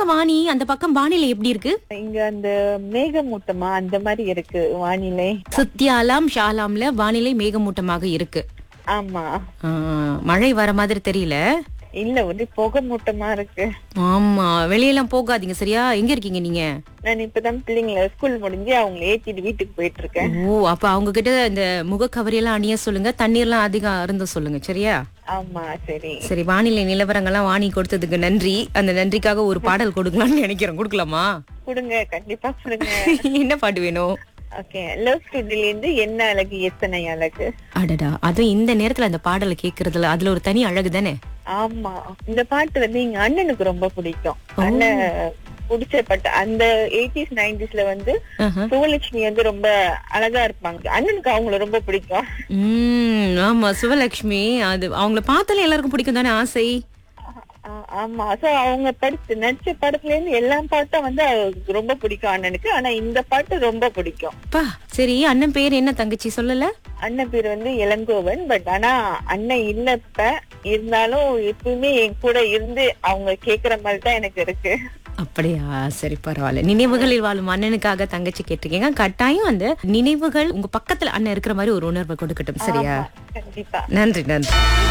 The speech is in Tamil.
வாணி அந்த பக்கம் வானிலை எப்படி இருக்கு இங்க அந்த மேகமூட்டமா அந்த மாதிரி இருக்கு வானிலை சுத்தியாலாம் ஷாலாம்ல வானிலை மேகமூட்டமாக இருக்கு ஆமா ஆ, மழை வர மாதிரி தெரியல இல்ல ஒரே புகை மூட்டமா இருக்கு ஆமா வெளியெல்லாம் போகாதீங்க சரியா எங்க இருக்கீங்க நீங்க நான் இப்பதான் பிள்ளைங்கள ஸ்கூல் முடிஞ்சு அவங்கள ஏத்திட்டு வீட்டுக்கு போயிட்டு இருக்கேன் ஓ அப்ப அவங்க கிட்ட இந்த முகக்கவரி எல்லாம் அணிய சொல்லுங்க தண்ணீர்லாம் அதிகம் அருந்த சொல்லுங்க சரியா ஆமா சரி சரி வானிலை நிலவரங்கள்லாம் வாணி கொடுத்ததுக்கு நன்றி அந்த நன்றிக்காக ஒரு பாடல் கொடுக்கலாம்னு நினைக்கிறேன் கொடுக்கலாமா கொடுங்க கண்டிப்பா கொடுங்க என்ன பாட்டு வேணும் ஓகே லவ் ஸ்டுடியோல இருந்து என்ன அழகு எத்தனை அழகு அடடா அதுவும் இந்த நேரத்துல அந்த பாடலை கேக்குறதுல அதுல ஒரு தனி அழகு தானே ஆமா இந்த பாட்டு வந்து எங்க அண்ணனுக்கு ரொம்ப பிடிக்கும் அண்ணன் பிடிச்ச பாட்டு அந்த எயிட்டிஸ் நைன்டிஸ்ல வந்து ஆஹா. சுவலட்சுமி வந்து ரொம்ப அழகா இருப்பாங்க அண்ணனுக்கு அவங்கள ரொம்ப பிடிக்கும் உம் ஆமா சிவலட்சுமி அது அவங்கள பார்த்தாலே எல்லாருக்கும் பிடிக்கும் தானே ஆசை ஆ- ஆமா சோ அவங்க படிச்சு நடிச்ச படத்துல இருந்து எல்லா பாட்டும் வந்து அவருக்கு ரொம்ப பிடிக்கும் அண்ணனுக்கு ஆனா இந்த பாட்டு ரொம்ப பிடிக்கும் பா சரி அண்ணன் பேர் என்ன தங்கச்சி சொல்லல அண்ணன் பேர் வந்து இளங்கோவன் பட் ஆனா அண்ணன் இல்ல இப்ப இருந்தாலும் எப்பவுமே என் கூட இருந்து அவங்க கேக்குற மாதிரி தான் எனக்கு இருக்கு அப்படியா சரி பரவாயில்ல நினைவுகளில் வாழும் அண்ணனுக்காக தங்கச்சி கேட்டிருக்கீங்க கட்டாயம் அந்த நினைவுகள் உங்க பக்கத்துல அண்ணன் இருக்கிற மாதிரி ஒரு உணர்வை கொடுக்கட்டும் சரியா கண்டிப்பா நன்றி நன்றி